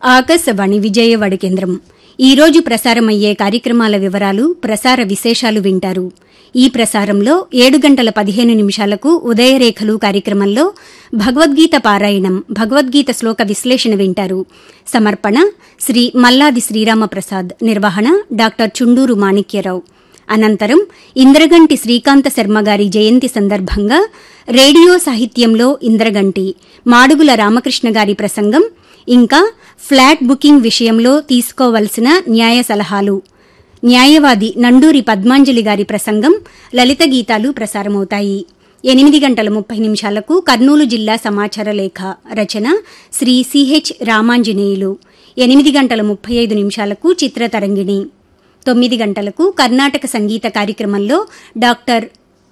ఆకాశవాణి విజయవాడ కేంద్రం ఈ రోజు ప్రసారమయ్యే కార్యక్రమాల వివరాలు ప్రసార విశేషాలు వింటారు ఈ ప్రసారంలో ఏడు గంటల పదిహేను నిమిషాలకు ఉదయరేఖలు కార్యక్రమంలో భగవద్గీత పారాయణం భగవద్గీత శ్లోక విశ్లేషణ వింటారు సమర్పణ శ్రీ మల్లాది శ్రీరామప్రసాద్ నిర్వహణ డాక్టర్ చుండూరు మాణిక్యరావు అనంతరం ఇంద్రగంటి శ్రీకాంత శర్మ గారి జయంతి సందర్భంగా రేడియో సాహిత్యంలో ఇంద్రగంటి మాడుగుల రామకృష్ణ గారి ప్రసంగం ఇంకా ఫ్లాట్ బుకింగ్ విషయంలో తీసుకోవలసిన న్యాయ సలహాలు న్యాయవాది నండూరి పద్మాంజలి గారి ప్రసంగం లలిత గీతాలు ప్రసారమవుతాయి ఎనిమిది గంటల ముప్పై నిమిషాలకు కర్నూలు జిల్లా సమాచార లేఖ రచన శ్రీ సిహెచ్ రామాంజనేయులు ఎనిమిది గంటల ముప్పై ఐదు నిమిషాలకు చిత్రతరంగిణి తొమ్మిది గంటలకు కర్ణాటక సంగీత కార్యక్రమంలో డాక్టర్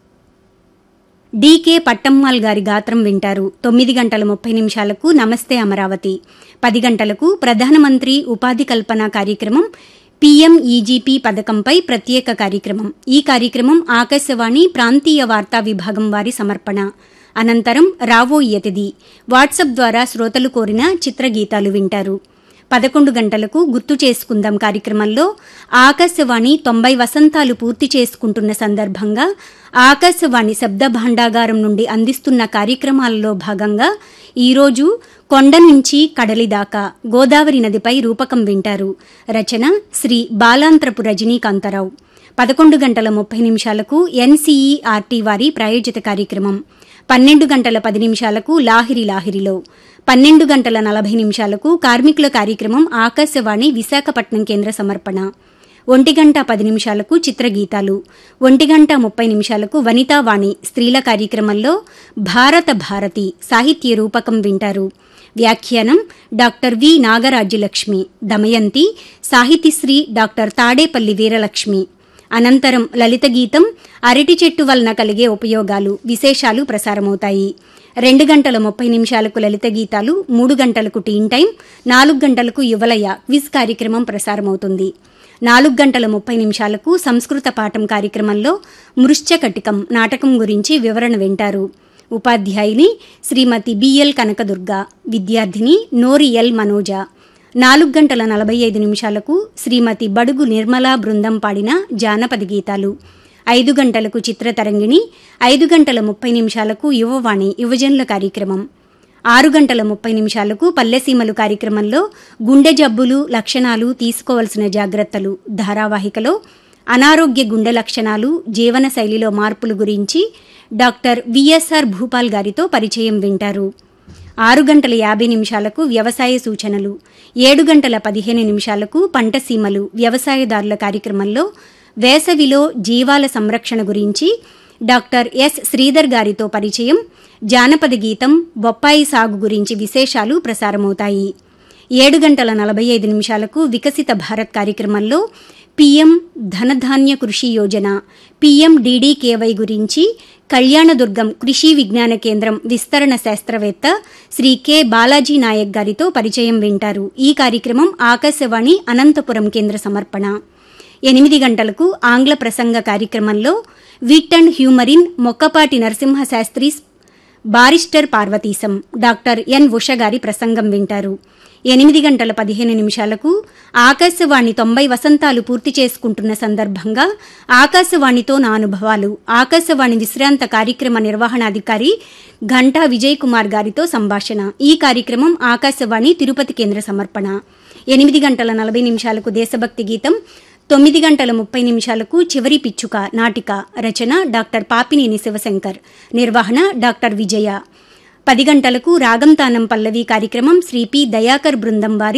డీకే పట్టమ్మాల్ గారి గాత్రం వింటారు తొమ్మిది గంటల ముప్పై నిమిషాలకు నమస్తే అమరావతి పది గంటలకు ప్రధానమంత్రి ఉపాధి కల్పన కార్యక్రమం పీఎంఈజీపీ పథకంపై ప్రత్యేక కార్యక్రమం ఈ కార్యక్రమం ఆకాశవాణి ప్రాంతీయ వార్తా విభాగం వారి సమర్పణ అనంతరం రావోయ్యతిది వాట్సాప్ ద్వారా శ్రోతలు కోరిన చిత్రగీతాలు వింటారు పదకొండు గంటలకు గుర్తు చేసుకుందాం కార్యక్రమంలో ఆకాశవాణి తొంభై వసంతాలు పూర్తి చేసుకుంటున్న సందర్భంగా ఆకాశవాణి శబ్ద భాండాగారం నుండి అందిస్తున్న కార్యక్రమాలలో భాగంగా ఈరోజు కొండ నుంచి కడలి దాకా గోదావరి నదిపై రూపకం వింటారు రచన శ్రీ బాలాంత్రపు రజనీకాంతరావు పదకొండు గంటల ముప్పై నిమిషాలకు ఎన్సీఈఆర్టీ వారి ప్రాయోజిత కార్యక్రమం పన్నెండు గంటల పది నిమిషాలకు లాహిరి లాహిరిలో పన్నెండు గంటల నలభై నిమిషాలకు కార్మికుల కార్యక్రమం ఆకాశవాణి విశాఖపట్నం కేంద్ర సమర్పణ ఒంటి గంట పది నిమిషాలకు చిత్రగీతాలు ఒంటి గంట ముప్పై నిమిషాలకు వనితావాణి స్త్రీల కార్యక్రమంలో భారత భారతి సాహిత్య రూపకం వింటారు వ్యాఖ్యానం doctor V Nagarajyalakshmi Damayanti Sahitisri doctor Tadepalli Veeralakshmi అనంతరం లలిత గీతం అరటి చెట్టు వలన కలిగే ఉపయోగాలు విశేషాలు ప్రసారమవుతాయి రెండు గంటల ముప్పై నిమిషాలకు లలిత గీతాలు మూడు గంటలకు టీన్ టైం నాలుగు గంటలకు యువలయ క్విజ్ కార్యక్రమం ప్రసారమవుతుంది నాలుగు గంటల ముప్పై నిమిషాలకు సంస్కృత పాఠం కార్యక్రమంలో మృశ్చకటికం నాటకం గురించి వివరణ వింటారు ఉపాధ్యాయుని శ్రీమతి బిఎల్ కనకదుర్గ విద్యార్థిని నోరి ఎల్ మనోజ నాలుగు గంటల నలభై ఐదు నిమిషాలకు శ్రీమతి బడుగు నిర్మలా బృందం పాడిన జానపద గీతాలు ఐదు గంటలకు చిత్రతరంగిణి ఐదు గంటల ముప్పై నిమిషాలకు యువవాణి యువజనుల కార్యక్రమం ఆరు గంటల ముప్పై నిమిషాలకు పల్లెసీమలు కార్యక్రమంలో గుండె జబ్బులు లక్షణాలు తీసుకోవలసిన జాగ్రత్తలు ధారావాహికలో అనారోగ్య గుండె లక్షణాలు జీవన శైలిలో మార్పులు గురించి డాక్టర్ విఎస్ఆర్ భూపాల్ గారితో పరిచయం వింటారు ఆరు గంటల యాభై నిమిషాలకు వ్యవసాయ సూచనలు ఏడు గంటల పదిహేను నిమిషాలకు పంట సీమలు వ్యవసాయదారుల కార్యక్రమంలో వేసవిలో జీవాల సంరక్షణ గురించి డాక్టర్ ఎస్ శ్రీధర్ గారితో పరిచయం జానపద గీతం బొప్పాయి సాగు గురించి విశేషాలు ప్రసారమవుతాయి ఏడు గంటల నలభై ఐదు నిమిషాలకు వికసిత భారత్ కార్యక్రమంలో పీఎం ధనధాన్య కృషి యోజన పీఎం డీడీకేవై గురించి కళ్యాణదుర్గం కృషి విజ్ఞాన కేంద్రం విస్తరణ శాస్త్రవేత్త శ్రీ కె బాలాజీ నాయక్ గారితో పరిచయం వింటారు ఈ కార్యక్రమం ఆకాశవాణి అనంతపురం కేంద్ర సమర్పణ ఎనిమిది గంటలకు ఆంగ్ల ప్రసంగ కార్యక్రమంలో విట్ అండ్ హ్యూమరిన్ Mokkapati Narasimha Sastri barrister Parvateesam doctor N Usha గారి ప్రసంగం వింటారు ఎనిమిది గంటల పదిహేను నిమిషాలకు ఆకాశవాణి తొంభై వసంతాలు పూర్తి చేసుకుంటున్న సందర్భంగా ఆకాశవాణితో నా అనుభవాలు ఆకాశవాణి విశ్రాంత కార్యక్రమ నిర్వహణాధికారి ఘంటా విజయ్ కుమార్ గారితో సంభాషణ ఈ కార్యక్రమం ఆకాశవాణి తిరుపతి కేంద్ర సమర్పణ ఎనిమిది గంటల నలభై నిమిషాలకు దేశభక్తి గీతం తొమ్మిది గంటల ముప్పై నిమిషాలకు చివరి పిచ్చుక నాటిక రచన డాక్టర్ పాపినేని శివశంకర్ నిర్వహణ డాక్టర్ విజయ పది గంటలకు రాగంతానం పల్లవి కార్యక్రమం శ్రీ పి దయాకర్ బృందం వారి